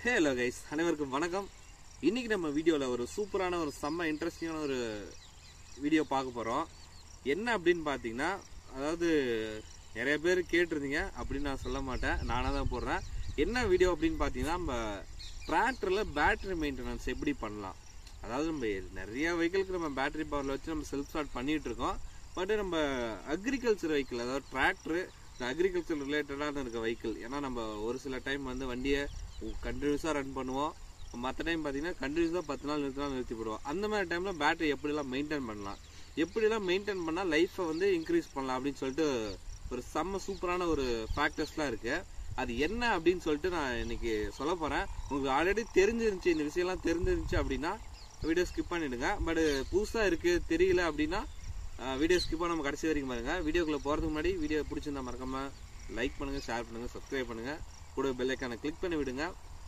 hello guys அனைவருக்கும் வணக்கம் இன்னைக்கு நம்ம வீடியோவில் ஒரு சூப்பரான ஒரு செம்ம இன்ட்ரெஸ்டிங்கான ஒரு வீடியோ பார்க்க போகிறோம் என்ன அப்படின்னு பார்த்தீங்கன்னா அதாவது நிறைய பேர் கேட்டிருந்தீங்க அப்படின்னு நான் சொல்ல மாட்டேன் நானாக தான் போடுறேன் என்ன வீடியோ அப்படின்னு பார்த்தீங்கன்னா நம்ம டிராக்டரில் பேட்டரி மெயின்டெனன்ஸ் எப்படி பண்ணலாம் அதாவது நம்ம நிறைய வெஹிக்கிளுக்கு நம்ம பேட்டரி பவரில் வச்சு நம்ம செல்ஃப் ஸ்டார்ட் பண்ணிட்டு இருக்கோம் பட் நம்ம அக்ரிகல்ச்சர் வெஹிக்கிள் அதாவது டிராக்டர் இந்த அக்ரிகல்ச்சர் ரிலேட்டடான இருக்க வெஹிக்கிள் ஏன்னா நம்ம ஒரு சில டைம் வந்து வண்டியை கண்டினியூஸாக ரன் பண்ணுவோம் மற்ற டைம் பார்த்தீங்கன்னா கண்டினியூஸாக பத்து நாள் நிறுத்தி நாள் நிறுத்தி போடுவோம் அந்த மாதிரி டைமில் பேட்டரி எப்படிலாம் மெயின்டைன் பண்ணலாம் எப்படிலாம் மெயின்டைன் பண்ணால் லைஃப்பை வந்து இன்க்ரீஸ் பண்ணலாம் அப்படின்னு சொல்லிட்டு ஒரு செம்ம சூப்பரான ஒரு ஃபேக்டர்ஸ்லாம் இருக்குது அது என்ன அப்படின்னு சொல்லிட்டு நான் இன்னைக்கு சொல்ல போகிறேன் உங்களுக்கு ஆல்ரெடி தெரிஞ்சிருந்துச்சு இந்த விஷயம்லாம் தெரிஞ்சிருந்துச்சு அப்படின்னா வீடியோ ஸ்கிப் பண்ணிடுங்க பட் புதுசாக இருக்குது தெரியல அப்படின்னா வீடியோ ஸ்கிப் நம்ம கடைசி வரைக்கும் பாருங்க வீடியோக்குள்ளே போகிறதுக்கு முன்னாடி வீடியோ பிடிச்சிருந்தா மறக்காம லைக் பண்ணுங்கள் ஷேர் பண்ணுங்கள் சப்ஸ்கிரைப் பண்ணுங்கள் கூட பெல்லைக்கான கிளிக் பண்ணி விடுங்க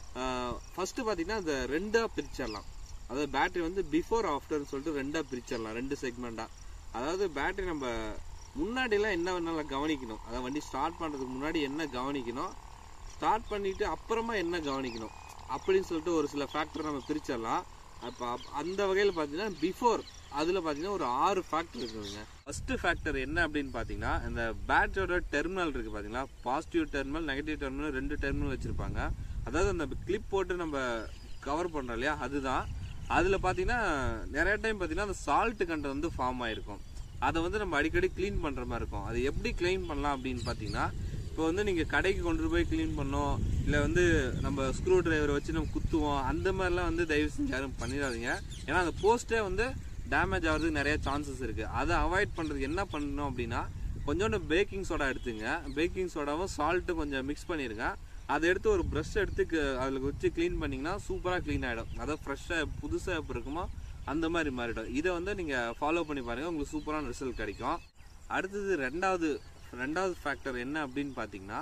ஃபஸ்ட்டு பார்த்தீங்கன்னா இந்த ரெண்டாக பிரிச்சிடலாம் அதாவது பேட்டரி வந்து பிஃபோர் ஆஃப்டர்னு சொல்லிட்டு ரெண்டாக பிரிச்சிடலாம் ரெண்டு செக்மெண்ட்டாக அதாவது பேட்டரி நம்ம முன்னாடிலாம் என்ன வேணாலும் கவனிக்கணும் அதாவது வண்டி ஸ்டார்ட் பண்ணுறதுக்கு முன்னாடி என்ன கவனிக்கணும் ஸ்டார்ட் பண்ணிட்டு அப்புறமா என்ன கவனிக்கணும் அப்படின்னு சொல்லிட்டு ஒரு சில ஃபேக்டர் நம்ம பிரிச்சிடலாம் அப்போ அந்த வகையில் பார்த்தீங்கன்னா பிஃபோர் அதில் பார்த்தீங்கன்னா ஒரு ஆறு ஃபேக்டர் இருக்குதுங்க ஃபஸ்ட்டு ஃபேக்டர் என்ன அப்படின்னு பார்த்தீங்கன்னா இந்த பேட்டரியோட டெர்மினல் இருக்குது பார்த்தீங்களா பாசிட்டிவ் டெர்மினல் நெகட்டிவ் டெர்மினல் ரெண்டு டெர்மினல் வச்சுருப்பாங்க அதாவது அந்த கிளிப் போட்டு நம்ம கவர் பண்ணுறோம் இல்லையா அதுதான் அதில் பார்த்தீங்கன்னா நிறைய டைம் பார்த்தீங்கன்னா அந்த சால்ட் கண்டென்ட் வந்து ஃபார்ம் ஆயிருக்கும் அதை வந்து நம்ம அடிக்கடி க்ளீன் பண்ணுற மாதிரி இருக்கும் அது எப்படி க்ளீன் பண்ணலாம் அப்படின்னு பார்த்தீங்கன்னா இப்போ வந்து நீங்கள் கடைக்கு கொண்டு போய் க்ளீன் பண்ணோம் இல்லை வந்து நம்ம ஸ்க்ரூ டிரைவரை வச்சு நம்ம குத்துவோம் அந்த மாதிரிலாம் வந்து தயவு செஞ்சு யாரும் பண்ணிடாதீங்க ஏன்னா அந்த போஸ்ட்டே வந்து டேமேஜ் ஆகிறதுக்கு நிறைய சான்சஸ் இருக்குது அதை அவாய்ட் பண்ணுறதுக்கு என்ன பண்ணணும் அப்படின்னா கொஞ்சோண்டு பேக்கிங் சோடா எடுத்துங்க பேக்கிங் சோடாவும் சால்ட்டு கொஞ்சம் மிக்ஸ் பண்ணிடுங்க அதை எடுத்து ஒரு ப்ரஷ் எடுத்து அதில் வச்சு க்ளீன் பண்ணிங்கன்னா சூப்பராக க்ளீன் ஆகிடும் அதாவது ஃப்ரெஷ்ஷாக புதுசாக எப்படி இருக்குமோ அந்த மாதிரி மாறிடும் இதை வந்து நீங்கள் ஃபாலோ பண்ணி பாருங்கள் உங்களுக்கு சூப்பரான ரிசல்ட் கிடைக்கும் அடுத்தது ரெண்டாவது ரெண்டாவது ஃபேக்டர் என்ன அப்படின்னு பார்த்தீங்கன்னா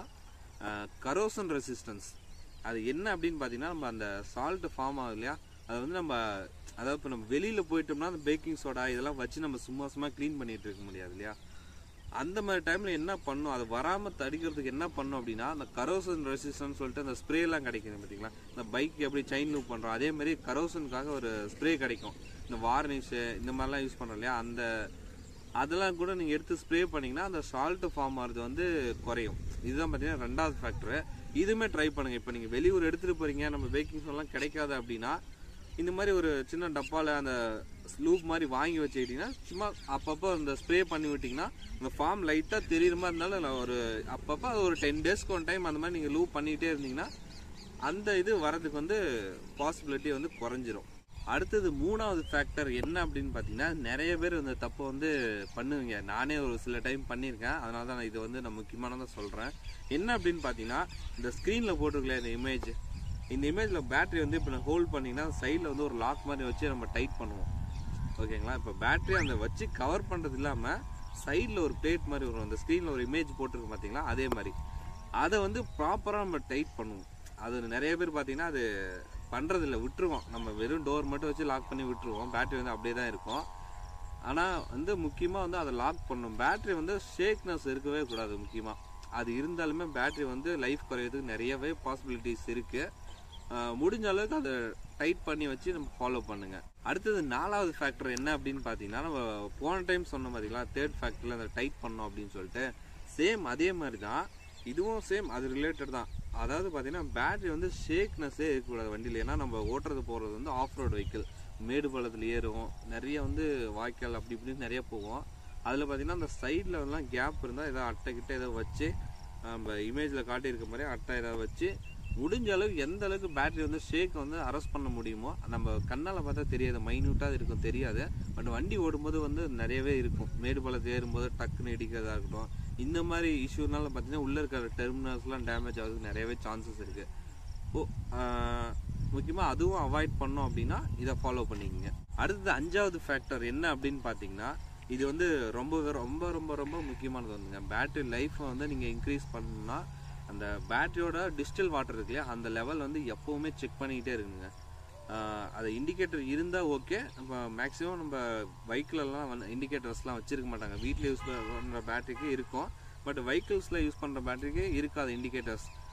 கரோசன் ரெசிஸ்டன்ஸ் அது என்ன அப்படின்னு பார்த்தீங்கன்னா நம்ம அந்த சால்ட் ஃபார்ம் ஆகுது இல்லையா அதை வந்து நம்ம அதாவது இப்போ நம்ம வெளியில் போயிட்டோம்னா அந்த பேக்கிங் சோடா இதெல்லாம் வச்சு நம்ம சும்மா சும்மா க்ளீன் பண்ணிட்டு இருக்க முடியாது இல்லையா அந்த மாதிரி டைமில் என்ன பண்ணும் அது வராமல் தடுக்கிறதுக்கு என்ன பண்ணும் அப்படின்னா அந்த கரோசன் ரெசிஸ்டன்ஸ் சொல்லிட்டு அந்த ஸ்ப்ரேலாம் கிடைக்குது பார்த்தீங்களா இந்த பைக் எப்படி செயின் லூப் பண்ணுறோம் அதே மாதிரி கரோசனுக்காக ஒரு ஸ்ப்ரே கிடைக்கும் இந்த வார்னிஷு இந்த மாதிரிலாம் யூஸ் பண்ணுறோம் இல்லையா அந்த அதெல்லாம் கூட நீங்கள் எடுத்து ஸ்ப்ரே பண்ணிங்கன்னா அந்த சால்ட் ஃபார்ம் ஆகிறது வந்து குறையும் இதுதான் பார்த்தீங்கன்னா ரெண்டாவது ஃபேக்டரு இதுவுமே ட்ரை பண்ணுங்கள் இப்போ நீங்கள் வெளியூர் எடுத்துகிட்டு போகிறீங்க நம்ம பேக்கிங் சோடெலாம் கிடைக்காது அப்படின்னா இந்த மாதிரி ஒரு சின்ன டப்பாவில் அந்த லூப் மாதிரி வாங்கி வச்சுக்கிட்டிங்கன்னா சும்மா அப்பப்போ அந்த ஸ்ப்ரே பண்ணி விட்டிங்கன்னா அந்த ஃபார்ம் லைட்டாக தெரியுற மாதிரி இருந்தாலும் நான் ஒரு அப்பப்போ அது ஒரு டென் டேஸ்க்கு ஒன் டைம் அந்த மாதிரி நீங்கள் லூப் பண்ணிகிட்டே இருந்தீங்கன்னா அந்த இது வரதுக்கு வந்து பாசிபிலிட்டி வந்து குறைஞ்சிரும் அடுத்தது மூணாவது ஃபேக்டர் என்ன அப்படின்னு பார்த்தீங்கன்னா நிறைய பேர் இந்த தப்பை வந்து பண்ணுவீங்க நானே ஒரு சில டைம் பண்ணியிருக்கேன் அதனால தான் நான் இது வந்து நான் முக்கியமானதாக சொல்கிறேன் என்ன அப்படின்னு பார்த்தீங்கன்னா இந்த ஸ்க்ரீனில் போட்டிருக்கல இந்த இமேஜ் இந்த இமேஜில் பேட்டரி வந்து இப்போ நான் ஹோல்ட் பண்ணிங்கன்னா சைடில் வந்து ஒரு லாக் மாதிரி வச்சு நம்ம டைட் பண்ணுவோம் ஓகேங்களா இப்போ பேட்டரி அந்த வச்சு கவர் பண்ணுறது இல்லாமல் சைடில் ஒரு பிளேட் மாதிரி வரும் அந்த ஸ்க்ரீனில் ஒரு இமேஜ் போட்டிருக்கு பார்த்தீங்களா அதே மாதிரி அதை வந்து ப்ராப்பராக நம்ம டைட் பண்ணுவோம் அது நிறைய பேர் பார்த்தீங்கன்னா அது பண்ணுறதில்ல விட்டுருவோம் நம்ம வெறும் டோர் மட்டும் வச்சு லாக் பண்ணி விட்டுருவோம் பேட்டரி வந்து அப்படியே தான் இருக்கும் ஆனால் வந்து முக்கியமாக வந்து அதை லாக் பண்ணணும் பேட்டரி வந்து ஷேக்னஸ் இருக்கவே கூடாது முக்கியமாக அது இருந்தாலுமே பேட்டரி வந்து லைஃப் குறையிறதுக்கு நிறையவே பாசிபிலிட்டிஸ் இருக்குது முடிஞ்ச அளவுக்கு அதை டைட் பண்ணி வச்சு நம்ம ஃபாலோ பண்ணுங்க அடுத்தது நாலாவது ஃபேக்டர் என்ன அப்படின்னு பார்த்தீங்கன்னா நம்ம போன டைம் சொன்ன பார்த்தீங்களா தேர்ட் ஃபேக்டரில் அதை டைட் பண்ணோம் அப்படின்னு சொல்லிட்டு சேம் அதே மாதிரி தான் இதுவும் சேம் அது ரிலேட்டட் தான் அதாவது பார்த்தீங்கன்னா பேட்டரி வந்து ஷேக்னஸே இருக்கக்கூடாது வண்டியில் ஏன்னா நம்ம ஓட்டுறது போகிறது வந்து ஆஃப் ரோடு வெஹிக்கிள் மேடு பள்ளத்தில் ஏறும் நிறைய வந்து வாய்க்கால் அப்படி இப்படின்னு நிறைய போவோம் அதில் பார்த்தீங்கன்னா அந்த சைடில் எல்லாம் கேப் இருந்தால் ஏதாவது அட்டை கிட்ட ஏதோ வச்சு நம்ம இமேஜில் காட்டியிருக்க மாதிரி அட்டை ஏதாவது வச்சு முடிஞ்ச அளவுக்கு எந்த அளவுக்கு பேட்டரி வந்து ஷேக் வந்து அரெஸ்ட் பண்ண முடியுமோ நம்ம கண்ணால் பார்த்தா தெரியாது மைன்யூட்டாக இருக்கும் தெரியாது பட் வண்டி ஓடும்போது வந்து நிறையவே இருக்கும் மேடு பள்ளத்தில் ஏறும்போது டக்குன்னு இடிக்கிறதா இருக்கட்டும் இந்த மாதிரி இஷ்யூனால பார்த்தீங்கன்னா உள்ளே இருக்கிற டெர்மினல்ஸ்லாம் டேமேஜ் ஆகிறதுக்கு நிறையவே சான்சஸ் இருக்குது ஓ முக்கியமாக அதுவும் அவாய்ட் பண்ணோம் அப்படின்னா இதை ஃபாலோ பண்ணிக்கோங்க அடுத்தது அஞ்சாவது ஃபேக்டர் என்ன அப்படின்னு பார்த்தீங்கன்னா இது வந்து ரொம்ப ரொம்ப ரொம்ப ரொம்ப முக்கியமானது வந்துங்க பேட்டரி லைஃப்பை வந்து நீங்கள் இன்க்ரீஸ் பண்ணணும்னா அந்த பேட்டரியோட டிஜிட்டல் வாட்டர் இருக்கு இல்லையா அந்த லெவல் வந்து எப்போவுமே செக் பண்ணிக்கிட்டே இருக்குங்க அது இண்டிகேட்டர் இருந்தால் ஓகே நம்ம மேக்ஸிமம் நம்ம பைக்கிலலாம் வந்து இண்டிகேட்டர்ஸ்லாம் வச்சுருக்க மாட்டாங்க வீட்டில் யூஸ் பண்ணுற பேட்டரிக்கு இருக்கும் பட் வெஹிக்கிள்ஸில் யூஸ் பண்ணுற பேட்டரிக்கு இருக்காது இண்டிகேட்டர்ஸ்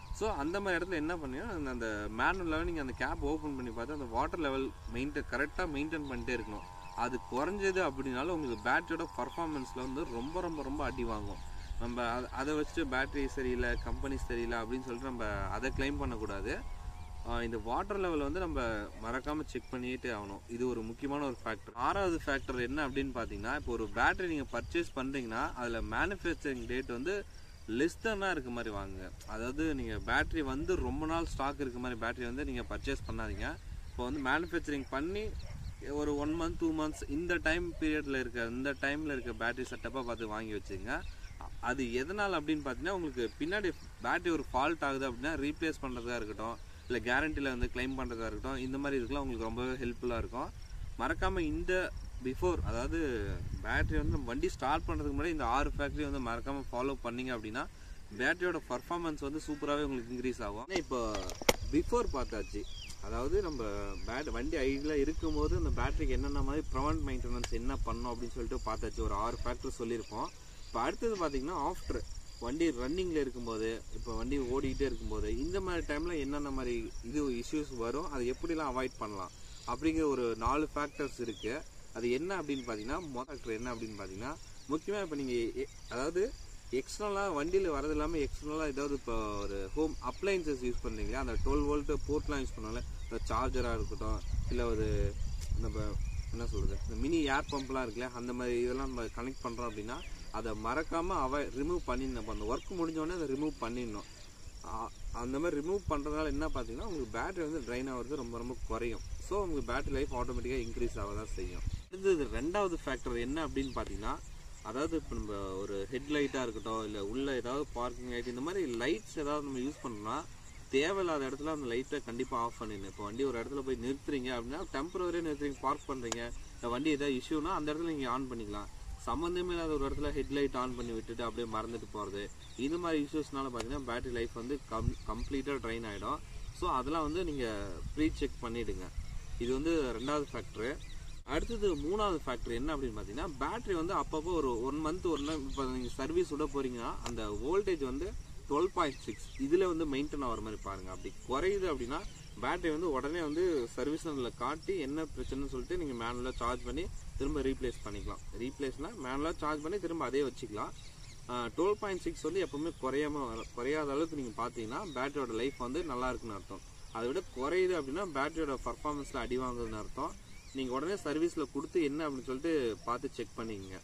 ஸோ அந்த மாதிரி இடத்துல என்ன பண்ணீங்கன்னா அந்த மேனுவலாக நீங்கள் அந்த கேப் ஓப்பன் பண்ணி பார்த்து அந்த வாட்டர் லெவல் மெயின்டைன் கரெக்டாக மெயின்டைன் பண்ணிட்டே இருக்கணும் அது குறைஞ்சது அப்படின்னாலும் உங்களுக்கு பேட்டரியோட பர்ஃபார்மன்ஸில் வந்து ரொம்ப ரொம்ப ரொம்ப அடி வாங்கும் நம்ம அத- அதை வச்சுட்டு பேட்டரி சரியில்லை கம்பெனி சரியில்லை அப்படின்னு சொல்லிட்டு நம்ம அதை கிளைம் பண்ணக்கூடாது ஆஹ் இந்த வாட்டர் லெவல் வந்து நம்ம மறக்காம செக் பண்ணிட்டே ஆகணும் இது ஒரு முக்கியமான ஒரு ஃபேக்டர் ஆறாவது ஃபேக்டர் என்ன அப்படின்னு பார்த்தீங்கன்னா இப்போ ஒரு பேட்டரி நீங்கள் பர்ச்சேஸ் பண்ணுறீங்கன்னா அதில் மேனுஃபேக்சரிங் டேட் வந்து லெஸ் தன்னாக இருக்க மாதிரி வாங்குங்க அதாவது நீங்கள் பேட்டரி வந்து ரொம்ப நாள் ஸ்டாக் இருக்க மாதிரி பேட்டரி வந்து நீங்கள் பர்ச்சேஸ் பண்ணாதீங்க இப்போ வந்து மேனுஃபேக்சரிங் பண்ணி ஒரு ஒன் மந்த் டூ மந்த்ஸ் இந்த டைம் பீரியடில் இருக்க இந்த டைமில் இருக்க பேட்டரி செட்டப்பாக பார்த்து வாங்கி வச்சுங்க அ- அது எதனால் அப்படின்னு பார்த்தீங்கன்னா உங்களுக்கு பின்னாடி பேட்டரி ஒரு ஃபால்ட் ஆகுது அப்படின்னா ரீப்ளேஸ் பண்ணுறதா இருக்கட்டும் இல்லை கேரண்டியில் வந்து claim பண்ணுறதா இருக்கட்டும் இந்த மாதிரி இதுக்கெல்லாம் உங்களுக்கு ரொம்பவே ஹெல்ப்ஃபுல்லாக இருக்கும் மறக்காமல் இந்த பிஃபோர் அதாவது பேட்டரி வந்து நம்ம வண்டி ஸ்டார்ட் பண்ணுறதுக்கு முன்னாடி இந்த ஆறு ஃபேக்ட்ரி வந்து மறக்காமல் ஃபாலோ பண்ணீங்க அப்படின்னா பேட்டரியோட பர்ஃபார்மன்ஸ் வந்து சூப்பராகவே உங்களுக்கு இன்க்ரீஸ் ஆகும் ஆனா இப்போ பிஃபோர் பார்த்தாச்சு அதாவது நம்ம பேட் வண்டி ஐடியில் இருக்கும்போது அந்த பேட்டரிக்கு என்னென்ன மாதிரி ப்ரவென்ட் மெயின்டெனன்ஸ் என்ன பண்ணோம் அப்படின்னு சொல்லிட்டு பார்த்தாச்சு ஒரு ஆறு ஃபேக்டர் சொல்லியிருப்போம் இப்போ அடுத்தது பார்த்தீங்கன்னா ஆஃப்டர் வண்டி ரன்னிங்கில் இருக்கும்போது இப்போ வண்டி ஓடிக்கிட்டே இருக்கும்போது இந்த மாதிரி டைமில் என்னென்ன மாதிரி இது இஷ்யூஸ் வரும் அதை எப்படிலாம் அவாய்ட் பண்ணலாம் அப்படிங்கிற ஒரு நாலு ஃபேக்டர்ஸ் இருக்குது அது என்ன அப்படின்னு பார்த்தீங்கன்னா மொதல் ஃபேக்டர் என்ன அப்படின்னு பார்த்தீங்கன்னா முக்கியமாக இப்போ நீங்கள் அதாவது எக்ஸ்டர்னலாக வண்டியில் வரது இல்லாமல் எக்ஸ்டர்னலாக ஏதாவது இப்போ ஒரு ஹோம் அப்ளைன்சஸ் யூஸ் பண்ணுறீங்களா அந்த டுவெல் வோல்ட்டு போர்ட்லாம் யூஸ் பண்ணால இந்த சார்ஜராக இருக்கட்டும் இல்லை ஒரு நம்ம என்ன சொல்கிறது இந்த மினி ஏர் பம்ப்லாம் இருக்குல்ல அந்த மாதிரி இதெல்லாம் நம்ம கனெக்ட் பண்ணுறோம் அப்படின்னா அதை மறக்காமல் அவ ரிமூவ் பண்ணிடணும் அப்போ அந்த ஒர்க் முடிஞ்சோடனே அதை ரிமூவ் பண்ணிடணும் ஆ- அந்த மாதிரி ரிமூவ் பண்ணுறதுனால என்ன பார்த்தீங்கன்னா உங்களுக்கு பேட்டரி வந்து ட்ரைன் ஆகிறது ரொம்ப ரொம்ப குறையும் ஸோ உங்களுக்கு பேட்டரி லைஃப் ஆட்டோமேட்டிக்காக இன்க்ரீஸ் ஆக தான் செய்யும் அடுத்தது ரெண்டாவது ஃபேக்டர் என்ன அப்படின்னு பார்த்தீங்கன்னா அதாவது இப்போ நம்ம ஒரு ஹெட்லைட்டாக இருக்கட்டும் இல்லை உள்ள ஏதாவது பார்க்கிங் லைட் இந்த மாதிரி லைட்ஸ் ஏதாவது நம்ம யூஸ் பண்ணோம்னா தேவையில்லாத இடத்துல அந்த லைட்டை கண்டிப்பாக ஆஃப் பண்ணிடணும் இப்போ வண்டி ஒரு இடத்துல போய் நிறுத்துறீங்க அப்படின்னா டெம்பரவரியாக நிறுத்துறீங்க பார்க் பண்ணுறீங்க இந்த வண்டி ஏதாவது இஷ்யூனா அந்த இடத்துல நீங்கள் ஆன் பண்ணிக்கலாம் சம்மந்தமே இல்லாத ஒரு இடத்துல ஹெட்லைட் ஆன் பண்ணி விட்டுட்டு அப்படியே மறந்துட்டு போகிறது இந்த மாதிரி இஷ்யூஸ்னால பார்த்தீங்கன்னா பேட்டரி லைஃப் வந்து கம் கம்ப்ளீட்டாக ட்ரைன் ஆகிடும் ஸோ அதெல்லாம் வந்து நீங்கள் ப்ரீ செக் பண்ணிவிடுங்க இது வந்து ரெண்டாவது ஃபேக்ட்ரு அடுத்தது மூணாவது ஃபேக்டர் என்ன அப்படின்னு பார்த்தீங்கன்னா பேட்டரி வந்து அப்பப்போ ஒரு ஒன் மந்த் ஒரு நாள் இப்போ நீங்கள் சர்வீஸ் விட போறீங்கன்னா அந்த வோல்டேஜ் வந்து டுவெல் பாயிண்ட் சிக்ஸ் இதில் வந்து மெயின்டைன் ஆகிற மாதிரி பாருங்கள் அப்படி குறையுது அப்படின்னா பேட்டரி வந்து உடனே வந்து சர்வீஸ் சென்டரில் காட்டி என்ன பிரச்சனைன்னு சொல்லிட்டு நீங்கள் மேனுவலாக சார்ஜ் பண்ணி திரும்ப ரீப்ளேஸ் பண்ணிக்கலாம் ரீப்ளேஸ்னால் மேனுவலாக சார்ஜ் பண்ணி திரும்ப அதே வச்சுக்கலாம் டுவெல் பாயிண்ட் சிக்ஸ் வந்து எப்பவுமே குறையாம வர- குறையாத அளவுக்கு நீங்கள் பார்த்தீங்கன்னா பேட்டரியோட லைஃப் வந்து நல்லா இருக்குன்னு அர்த்தம் அதை விட குறையுது அப்படின்னா பேட்டரியோட பர்ஃபார்மன்ஸில் அடி வாங்குதுன்னு அர்த்தம் நீங்கள் உடனே சர்வீஸில் கொடுத்து என்ன அப்படின்னு சொல்லிட்டு பார்த்து செக் பண்ணிக்கங்க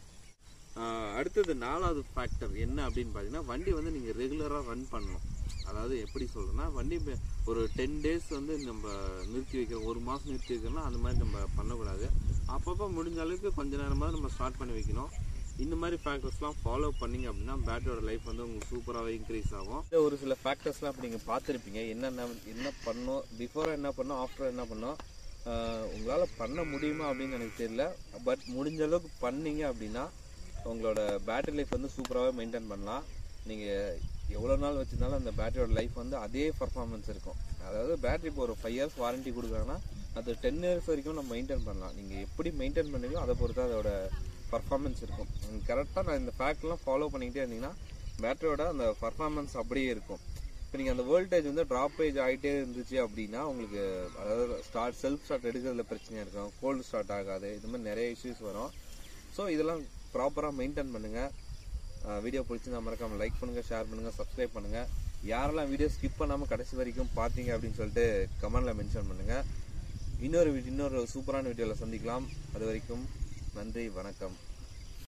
ஆஹ் அடுத்தது நாலாவது ஃபேக்டர் என்ன அப்படின்னு பார்த்தீங்கன்னா வண்டி வந்து நீங்கள் ரெகுலராக ரன் பண்ணணும் அதாவது எப்படி சொல்றேன்னா வண்டி இப்ப ஒரு டென் டேஸ் வந்து நம்ம நிறுத்தி வைக்கிறோம் ஒரு மாதம் நிறுத்தி வைக்கிறோம்னா அந்த மாதிரி நம்ம பண்ணக்கூடாது அப்பப்போ முடிஞ்ச அளவுக்கு கொஞ்ச நேரமாக நம்ம ஸ்டார்ட் பண்ணி வைக்கணும் இந்த மாதிரி ஃபேக்டர்ஸ்லாம் ஃபாலோ பண்ணீங்க அப்படின்னா பேட்டரியோட லைஃப் வந்து உங்களுக்கு சூப்பராகவே இன்க்ரீஸ் ஆகும் இந்த ஒரு சில ஃபேக்டர்ஸ்லாம் அப்படி நீங்கள் பார்த்துருப்பீங்க என்னென்ன என்ன பண்ணோம் பிஃபோராக என்ன பண்ணோம் ஆஃப்டர் என்ன பண்ணோம் உங்களால் பண்ண முடியுமா அப்படின்னு எனக்கு தெரியல பட் முடிஞ்ச அளவுக்கு பண்ணீங்க அப்படின்னா உங்களோட பேட்டரி லைஃப் வந்து சூப்பராகவே மெயின்டைன் பண்ணலாம் நீங்கள் எவ்வளோ நாள் வச்சிருந்தாலும் அந்த பேட்டரியோட லைஃப் வந்து அதே பர்ஃபார்மன்ஸ் இருக்கும் அதாவது பேட்டரி இப்போ ஒரு ஃபைவ் இயர்ஸ் வாரண்டி கொடுக்குறாங்கன்னா அது டென் இயர்ஸ் வரைக்கும் நம்ம மெயின்டைன் பண்ணலாம் நீங்கள் எப்படி மெயின்டைன் பண்ணுவீங்களோ அதை பொறுத்து அதோட பர்ஃபார்மன்ஸ் இருக்கும் கரெக்டாக நான் இந்த ஃபேக்ட்லாம் ஃபாலோ பண்ணிக்கிட்டே இருந்தீங்கன்னா பேட்டரியோட அந்த பர்ஃபார்மன்ஸ் அப்படியே இருக்கும் இப்போ நீங்கள் அந்த வோல்டேஜ் வந்து ட்ராப்பேஜ் ஆகிட்டே இருந்துச்சு அப்படின்னா உங்களுக்கு அதாவது ஸ்டார்ட் செல்ஃப் ஸ்டார்ட் எடுக்கிறதுல பிரச்சனையாக இருக்கும் கோல்டு ஸ்டார்ட் ஆகாது இது மாதிரி நிறைய இஷ்யூஸ் வரும் ஸோ இதெல்லாம் ப்ராப்பராக மெயின்டைன் பண்ணுங்கள் வீடியோ பிடிச்சிருந்தா மறக்காம லைக் பண்ணுங்கள் ஷேர் பண்ணுங்கள் சப்ஸ்கிரைப் பண்ணுங்கள் யாரெல்லாம் வீடியோ ஸ்கிப் பண்ணாமல் கடைசி வரைக்கும் பார்த்தீங்க அப்படின்னு சொல்லிட்டு கமெண்டில் மென்ஷன் பண்ணுங்கள் இன்னொரு வி- இன்னொரு சூப்பரான வீடியோவில் சந்திக்கலாம் அது வரைக்கும் நன்றி வணக்கம்